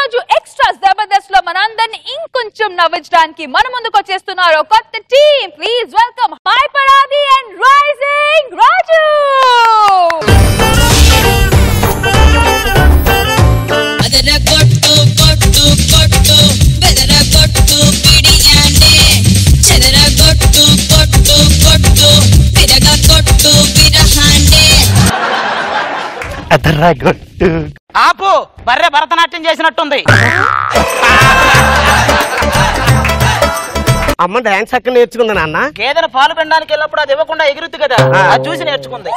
రోజు ఎక్స్ట్రా జబర్దస్త్ లో మనందరిని ఇంకొంచెం నవ్వించడానికి మన ముందుకు వచ్చేస్తున్నారు ఒక కొత్త team please welcome hyper Aadi and rising Raju ಅದರ ಕೊಟ್ಟು ಕೊಟ್ಟು ಕೊಟ್ಟು ಬೆದರ ಕೊಟ್ಟು ಬಿಡಿಯಾನೆ ಚೆದರ ಕೊಟ್ಟು ಕೊಟ್ಟು ಕೊಟ್ಟು ಬಿರಗ ಕೊಟ್ಟು ಬಿರಹಾನೆ అదరగొట్టు ఆపు బర్రె భరతనాట్యం చేసినట్టుంది అమ్మ డాన్స్ అక్కడ నేర్చుకుంది నాన్న గేదెను పాలు పిండడానికి వెళ్ళినప్పుడు అది ఇవ్వకుండా ఎగురుద్ది కదా అది చూసి నేర్చుకుంది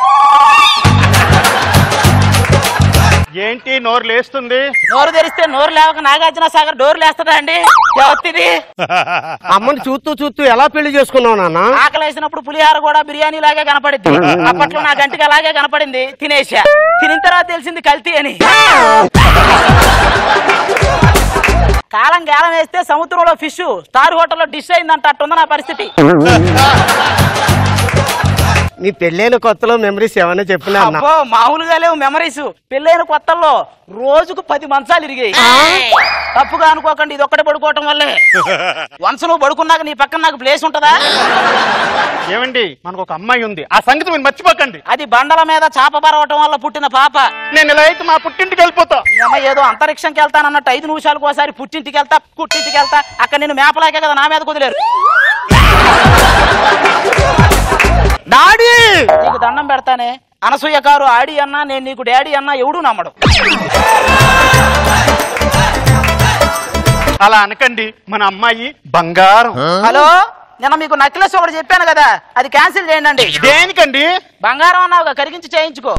ఏంటి నోరు లేస్తుంది నోరు తెరిస్తే నోరు లేవక నాగార్జున సాగర్ డోర్ లేస్తుందా అండి ఎవరిది అమ్మని చూస్తూ చూస్తూ ఎలా పెళ్లి చేసుకున్నావు నాన్న ఆకలి వేసినప్పుడు పులిహార కూడా బిర్యానీ లాగే కనపడింది అప్పట్లో నా గంటికి అలాగే కనపడింది తినేసా తినిన తర్వాత తెలిసింది కల్తీ అని కాలం గాలం వేస్తే సముద్రంలో ఫిష్ స్టార్ హోటల్లో డిష్ అయిందంట అట్టుంది నా పరిస్థితి నీ పెళ్ళైన కొత్తలో మెమరీస్ ఏమైనా చెప్పినా అన్న అబ్బో మామూలుగా లేవు మెమరీస్ పెళ్ళైన కొత్తల్లో రోజుకు పది మంచాలు ఇరిగాయి తప్పుగా అనుకోకండి ఇది ఒక్కటే పడుకోవటం వల్లే వన్స్ నువ్వు పడుకున్నాక నీ పక్కన నాకు ప్లేస్ ఉంటదా ఏమండి మనకు ఒక అమ్మాయి ఉంది ఆ సంగతి మీరు మర్చిపోకండి అది బండల మీద చాప బరవటం వల్ల పుట్టిన పాప నేను ఇలా అయితే మా పుట్టింటికి వెళ్ళిపోతా ఈ అమ్మాయి ఏదో అంతరిక్షంకి వెళ్తానన్నట్టు ఐదు నిమిషాలకు ఒకసారి పుట్టింటికి వెళ్తా పుట్టింటికి వెళ్తా అక్కడ నేను మేపలాగే కదా నా మీద కుదిలేరు డాడీ నీకు దండం పెడతానే అనసూయ కారు ఆడి అన్నా నేను నీకు డాడీ అన్నా ఎవడు నమ్మడు అలా అనకండి మన అమ్మాయి బంగారం హలో నిన్న మీకు నక్లెస్ ఒకటి చెప్పాను కదా అది క్యాన్సిల్ చేయండి దేనికండి బంగారం అన్నావుగా కరిగించి చేయించుకో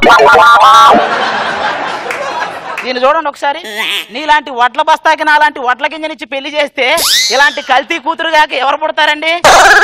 దీన్ని చూడండి ఒకసారి నీలాంటి వడ్ల బస్తాకి నాలాంటి వడ్ల గింజనిచ్చి పెళ్లి చేస్తే ఇలాంటి కల్తీ కూతురు కాక ఎవరు పుడతారండి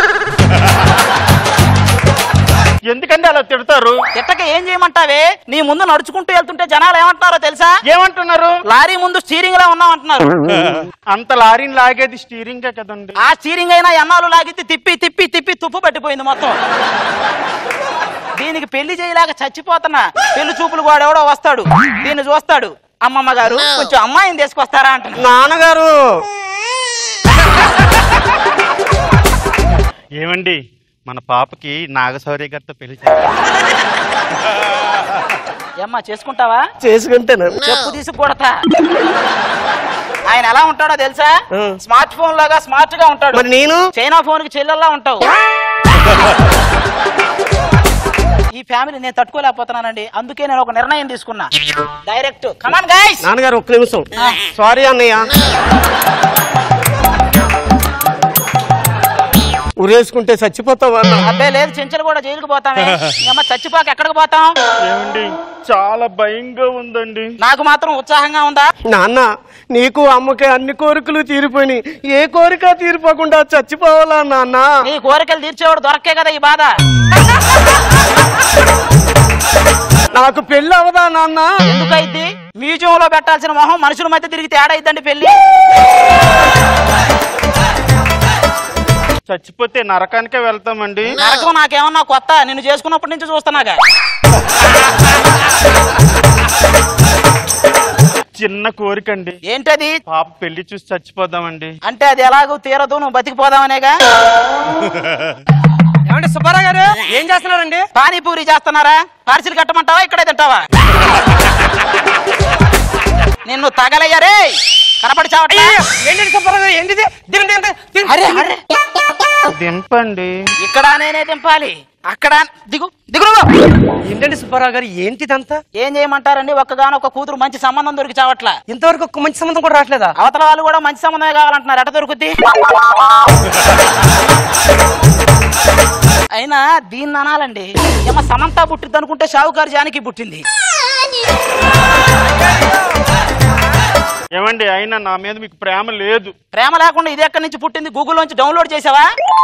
ఎందుకండి అలా తిడతారు తిట్టక ఏం చేయమంటావే నీ ముందు నడుచుకుంటూ వెళ్తుంటే జనాలు ఏమంటున్నారో తెలుసా ఏమంటున్నారు లారీ ముందు స్టీరింగ్ లా ఉన్నాం అంటున్నారు అంత లారీని లాగేది స్టీరింగ్ కదండి ఆ స్టీరింగ్ అయినా ఎన్నాళ్ళు లాగితే తిప్పి తిప్పి తిప్పి తుప్పు పట్టిపోయింది మొత్తం దీనికి పెళ్లి చేయలేక చచ్చిపోతున్నా పెళ్లి చూపులు కూడా ఎవడో వస్తాడు దీన్ని చూస్తాడు అమ్మమ్మ గారు కొంచెం అమ్మాయిని తీసుకొస్తారా అంటున్నా నాన్నగారు ఏమండి మన పాపకి నాగశౌర్య గారితో పెళ్లి చేయాలి. ఏమ్మా చేసుకుంటావా చేసుకుంటాను చెప్పు తీసి కొడతా ఆయన ఎలా ఉంటాడో తెలుసా ఆ. స్మార్ట్ ఫోన్ లాగా స్మార్ట్ గా ఉంటాడు మరి నేను చైనా ఫోన్ కి చెల్లెల్లా ఉంటావు ఈ ఫ్యామిలీ నేను తట్టుకోలేకపోతున్నానండి అందుకే నేను ఒక నిర్ణయం తీసుకున్నా డైరెక్ట్ కమాన్ గైస్ నాన్నగారు ఒక్క నిమిషం సారీ అన్నయ్య ఉరేసుకుంటే చచ్చిపోతావా అన్న అబ్బాయి లేదు చెంచలు కూడా జైలుకి పోతామే అమ్మ చచ్చిపోక ఎక్కడికి పోతాం ఏమండి చాలా భయంగా ఉందండి నాకు మాత్రం ఉత్సాహంగా ఉందా నాన్న నీకు అమ్మకి అన్ని కోరికలు తీరిపోయినాయి ఏ కోరిక తీరిపోకుండా చచ్చిపోవాలా నాన్న నీ కోరికలు తీర్చేవాడు దొరకే కదా ఈ బాధ నాకు పెళ్ళి అవదా నాన్న ఎందుకైద్ది మ్యూజియం లో పెట్టాల్సిన మొహం మనుషుల మధ్య తిరిగి తేడా అయిద్దండి పెళ్లి చచ్చిపోతే నరకానికే వెళ్తామండి నరకం నాకేమన్నా కొత్త నిన్ను చేసుకున్నప్పటి నుంచి చూస్తున్నాగా చిన్న కోరికండి ఏంటది పాప పెళ్లి చూసి చచ్చిపోదామండి అంటే అది ఎలాగో తీరదు నువ్వు బతికిపోదామనేగా ఏమంటే సుబ్బారావు గారు ఏం చేస్తున్నారండి పానీపూరి చేస్తున్నారా పార్సిల్ కట్టమంటావా ఇక్కడే తింటావా నిన్ను తగలయ్యారే కనపడి చావట్లా ఏంటండి సుబ్బారావు గారు ఏంటిది దిగండి, దిగండి, దిగండి. అరే అరే దింపండి ఇక్కడ నేనే దింపాలి అక్కడ దిగు దిగు ఏంటండి సుబ్బారావు గారు ఏంటిదంతా ఏం చేయమంటారండి ఒక్కగానొక్క కూతురు మంచి సంబంధం దొరికి చావట్లా ఇంతవరకు ఒక్క మంచి సంబంధం కూడా రావట్లేదా అవతల వాళ్ళు కూడా మంచి సంబంధమే కావాలంటున్నారు ఎట దొరుకుద్ది అయినా దీన్ని అనాలండి ఏమో సమంత పుట్టింది అనుకుంటే షావుకారు జానికి పుట్టింది ఏమండి అయినా నా మీద మీకు ప్రేమ లేదు ప్రేమ లేకుండా ఇది ఎక్కడి నుంచి పుట్టింది గూగుల్ నుంచి డౌన్లోడ్ చేసావా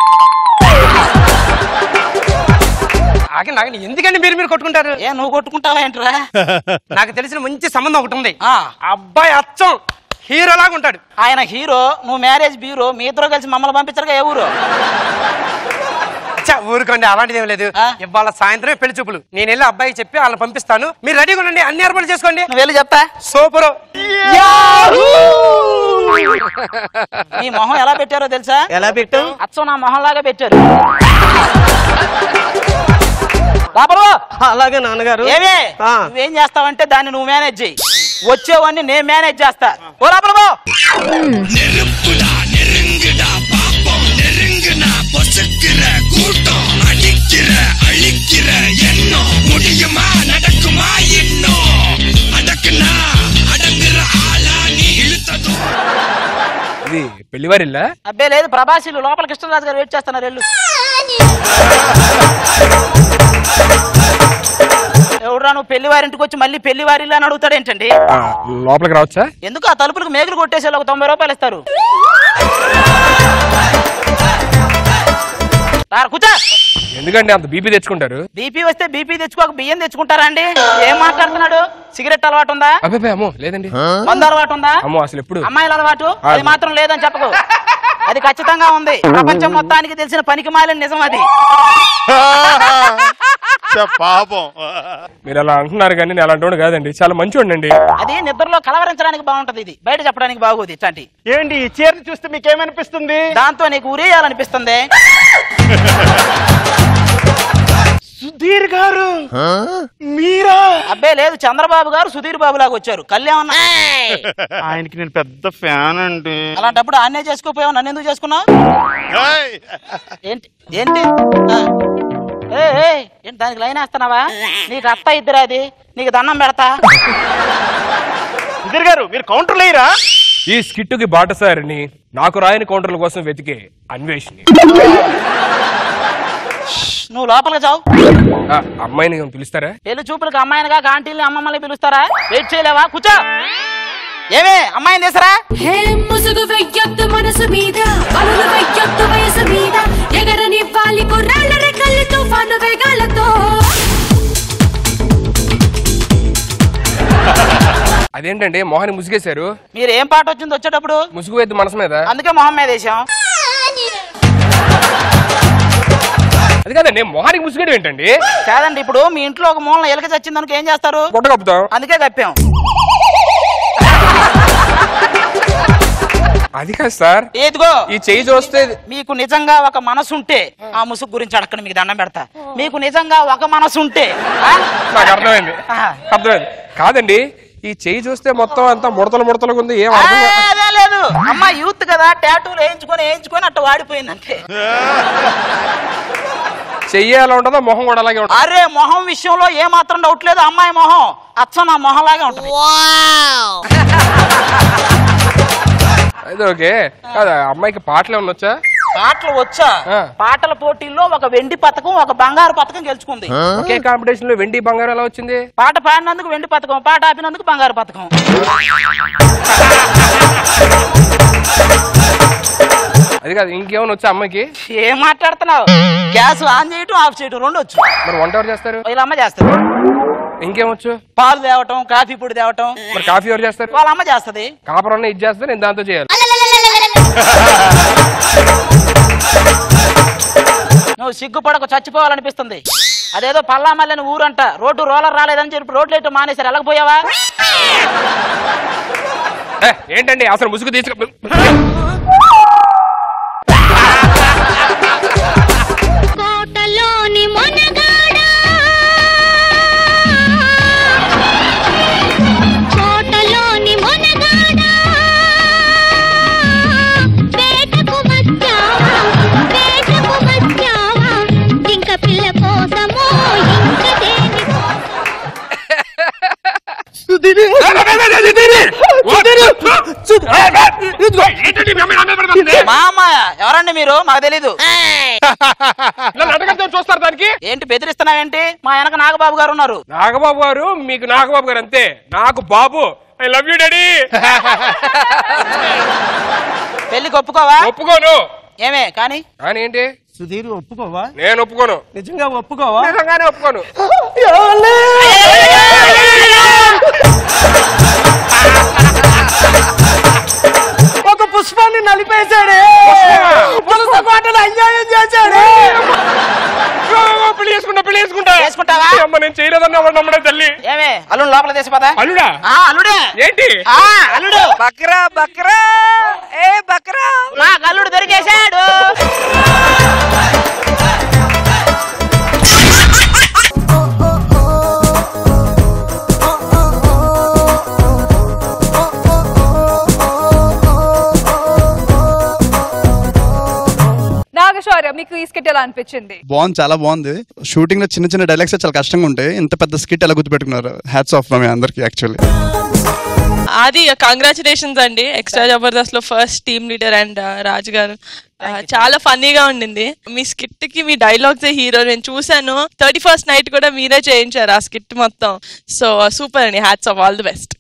ఆగండి ఆగండి ఎందుకండి మీరు మీరు కొట్టుకుంటారు ఏ నువ్వు కొట్టుకుంటావా ఏంట్రా నాకు తెలిసిన మంచి సంబంధం ఒకటి ఉంది ఆ, అబ్బాయి అచ్చం హీరో లాగా ఉంటాడు ఆయన హీరో నువ్వు మ్యారేజ్ బ్యూరో మీ ఇద్దరు కలిసి మమ్మల్ని పంపించరుగా ఏ ఊరు చచ్చా ఊరుకోండి అలాంటిది ఏం లేదు ఆ? ఇవాళ సాయంత్రం పెళ్లి చూపులు నేను వెళ్ళి అబ్బాయికి చెప్పి వాళ్ళని పంపిస్తాను మీరు రెడీగా ఉండండి అన్ని ఏర్పాట్లు చేసుకోండి నువ్వు వెళ్ళి చెప్తా సూపర్ నీ మొహం ఎలా పెట్టారో తెలుసా ఎలా పెట్టావు అచ్చం నా మొహం లాగా పెట్టారు లోపల పో. అలాగే నాన్నగారు ఏమే ఆ. నువ్వేం చేస్తావంటే దాన్ని నువ్వు మేనేజ్ చెయ్యి వచ్చేవన్నీ నేను మేనేజ్ చేస్తా ఓ లోపల పో நெருப்புடா நெருங்குடா பாப்போம் நெருங்குனா பொசுக்கிற கூட்டம் அடிக்கிற அழிக்கிற எண்ணம் முடியுமா நடக்குமா இன்னும் அடக்குனா அடங்குற ஆளா நீ இழுத்ததும் ఇది పెళ్లివారిల్లా అబ్బే లేదు ప్రభాసిలు లోపల కృష్ణరాజు గారు వెయిట్ చేస్తున్నారు వెళ్ళు ఎవడురా నువ్వు పెళ్లి వారింటికి వచ్చి మళ్ళీ పెళ్లి వారిల్లు అని అడుగుతాడు ఏంటండి ఆ, లోపలికి రావచ్చా ఎందుకు ఆ తలుపులకు మేకులు కొట్టేసి ఒక తొంభై రూపాయలు ఇస్తారు రారు, కూర్చో ఎందుకండి అంత బీపీ తెచ్చుకుంటారు బీపీ వస్తే బీపీ తెచ్చుకోక బియ్యం తెచ్చుకుంటారా అండి ఏం మాట్లాడుతున్నాడు సిగరెట్ అలవాటు ఉందా అబ్బాయి అమ్మో లేదండి మందు అలవాటు ఉందా అమ్మో అసలు ఎప్పుడు అమ్మాయిల అలవాటు అది మాత్రం లేదని చెప్పకు అది ఖచ్చితంగా ఉంది ప్రపంచం మొత్తానికి తెలిసిన పనికి మాలిన నిజం అది పాపం మీరు అలా అంటున్నారు కానీ నేను అలాంటి వాడు కాదండి చాలా మంచివాడిని అండి అది నిద్రలో కలవరించడానికి బాగుంటది ఇది బయట చెప్పడానికి బాగోదు ఇట్లాంటి ఏంటి ఈ చీరను చూస్తే మీకేమనిపిస్తుంది దాంతో నీకు ఉరేయాలనిపిస్తుంది సుధీర్ గారు మీరా అబ్బే లేదు చంద్రబాబు గారు సుధీర్ బాబు లాగా వచ్చారు కళ్యాణ్ ఆయనకి నేను పెద్ద ఫ్యాన్ అండి అలాంటప్పుడు ఆన్నే చేసుకోపోయావు నన్ను ఎందుకు చేసుకున్నావు ఏంటి ఏంటి ఆ. ఏ ఏ, ఏంటి దానికి లైన్ వేస్తున్నావా నీకు అత్త ఇద్దరు అది నీకు దండం పెడతా సుధీర్ గారు మీరు కౌంటర్ లేరా ఈ స్కిట్టుకి బాటసారిని నాకు రాయని కౌంటర్ల కోసం వెతికే అన్వేషిని నువ్వు లోపలికి చావు ఆ, అమ్మాయిని పిలుస్తారా పెళ్లి చూపులకు అమ్మాయినిగా ఆంటీల్ని అమ్మమ్మల్ని పిలుస్తారా వెయిట్ చేయలేవా కూర్చో ఏమే అమ్మాయిని తీసరా హే ముసుగు వెయ్యొద్దు మనసు మీద పనులు వెయ్యొద్దు వయసు మీద ఎగరనివ్వాలి కుర్రాళ్ళ రెక్కలు తుఫాను వేగాలతో అదేంటండి మొహాన్ని ముసుగేశారు మీరు ఏం పాట వచ్చింది వచ్చేటప్పుడు ముసుగు వేద్దు మనసు మీద అందుకే మొహం మీద వేసాం అది కాదండి మొహానికి ముసుగేయడం ఏంటండి కాదండి ఇప్పుడు మీ ఇంట్లో ఒక మూలన ఎలక చచ్చిందనుకో ఏం చేస్తారు గుడ్డ కప్పుతాం అందుకే కప్పాం అది కాదు సార్ ఏదిగో ఈ చెయ్యి చూస్తే మీకు నిజంగా ఒక మనసు ఉంటే ఆ ముసుగు గురించి అడగండి మీకు దండం పెడతా మీకు నిజంగా ఒక మనసు ఉంటే ఆ? నాకు అర్థమైంది ఆహా. అర్థమైంది కాదండి ఈ చెయ్యి చూస్తే మొత్తం అంతా ముడతలు ముడతలుగా ఉంది ఏం ఆ, అర్థం కా- అదే లేదు అమ్మ యూత్ కదా టాటూలు వేయించుకొని వేయించుకొని అట్ట వాడిపోయింది అంతే చెయ్యి ఎలా ఉంటుందో మొహం కూడా అలాగే ఉంటుంది అరే మొహం విషయంలో ఏ మాత్రం డౌట్ లేదు అమ్మాయి మొహం అచ్చ నా మొహం లాగే ఉంటుంది అయితే ఓకే కాదు ఆ అమ్మాయికి పాటలు ఏమన్నా వచ్చా పాటలు వచ్చా ఆ. పాటల పోటీల్లో ఒక వెండి పథకం ఒక బంగారు పథకం గెలుచుకుంది ఒకే కాంపిటీషన్ లో వెండి బంగారం ఎలా వచ్చింది పాట పాడినందుకు వెండి పథకం పాట ఆపినందుకు బంగారు పథకం అది కాదు ఇంకేమైనా వచ్చా అమ్మాయికి ఏం మాట్లాడుతున్నావు గ్యాస్ ఆన్ చేయటం ఆఫ్ చేయటం రెండు వచ్చు మరి వంట ఎవరు చేస్తారు వీళ్ళ అమ్మ చేస్తారు ఇంకేమొచ్చు పాలు తేవటం కాఫీ పొడి తేవటం మరి కాఫీ ఎవరు చేస్తారు వాళ్ళ అమ్మ చేస్తది కాపురం ఇది చేస్తే నేను దాంతో చేయాలి నువ్వు సిగ్గుపడక చచ్చిపోవాలనిపిస్తుంది అదేదో పల్లామల్లని ఊరంట రోడ్డు రోలర్ రాలేదని చెప్పి రోడ్లు వేయటం మానేశారు వెళ్ళకపోయావా ఏ, ఏంటండి అసలు ముసుగు తీసుకు కోటలోని మొనగాడా కోటలోని మొనగాడా వేటకు వచ్చావా వేటకు వచ్చావా ఇంక పిల్ల కోసమో ఇంక దేని మా అమ్మ ఎవరండి మీరు మాకు తెలీదు నన్ను అడగద్దు చూస్తారు దానికి ఏంటి బెదిరిస్తున్నావేంటి మా వెనక నాగబాబు గారు ఉన్నారు నాగబాబు గారు మీకు నాగబాబు గారు అంతే నాకు బాబు ఐ లవ్ యూ డాడీ పెళ్లికి ఒప్పుకోవా ఒప్పుకోను ఏమే కానీ కానీ ఏంటి సుధీర్ ఒప్పుకోవా నేను ఒప్పుకోను నిజంగా ఒప్పుకోవా నిజంగానే ఒప్పుకోను ఒక పుష్పాన్ని నలిపేశాడే పుష్ప కోటలు అన్యాయం చేశాడే నమ్మడే తల్లి ఏమే అల్లుడు లోపల తీసి పదా అల్లుడా ఆ అల్లుడే ఏంటి ఆ అల్లుడు బక్రా బక్రా ఏ బక్రా నాకు అల్లుడు దొరికేశాడు నాగశౌర్య మీకు ఈ స్కిట్ ఎలా అనిపించింది బాగుంది చాలా బాగుంది షూటింగ్ లో చిన్న చిన్న డైలాగ్స్ చాలా కష్టంగా ఉంటాయి ఇంత పెద్ద స్కిట్ ఎలా గుర్తుపెట్టుకున్నారు హ్యాట్స్ ఆఫ్ మీ అందరికి యాక్చువల్లీ అది కంగ్రాచులేషన్స్ అండి ఎక్స్ట్రా జబర్దస్త్ లో first team leader and Raju గారు ఆ, చాలా ఫన్నీగా ఉండింది మీ స్కిట్ కి మీ డైలాగ్స్ హీరో నేను చూసాను థర్టీ ఫస్ట్ నైట్ కూడా మీరే చేయించారు ఆ స్కిట్ మొత్తం సో సూపర్ అండి hats off all the best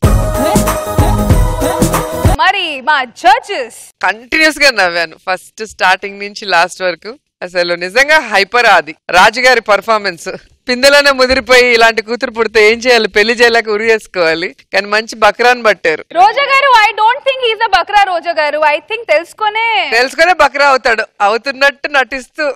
మరి మా జడ్జెస్ కంటిన్యూస్ గా నవ్వాను ఫస్ట్ స్టార్టింగ్ నుంచి లాస్ట్ వరకు అసలు నిజంగా హైపర్ ఆది రాజుగారి పర్ఫార్మెన్స్ పిందెలోనే ముదిరిపోయి ఇలాంటి కూతురు పుడితే ఏం చేయాలి పెళ్లి చేయలేక ఉరి చేసుకోవాలి కానీ మంచి బక్రాన్ పట్టారు రోజా గారు I don't think is a బక్రా రోజా గారు ఐ థింక్ తెలుసుకొనే తెలుసుకునే బక్రా అవుతాడు అవుతున్నట్టు నటిస్తూ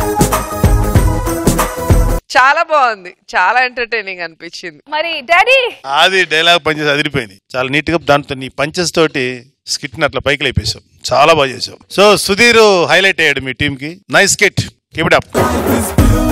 చాలా బాగుంది చాలా ఎంటర్టైనింగ్ అనిపించింది మరి డాడీ అది డైలాగ్ పనిచేసి అదిరిపోయింది చాలా నీట్ గా దాంతో నీ పంచెస్ తోటి స్కిట్ ని అట్లా పైకి లేపేశావు చాలా బాగా చేసావు సో సుధీర్ హైలైట్ అయ్యాడు మీ టీమ్ కి నైస్ స్కిట్ కీప్ అప్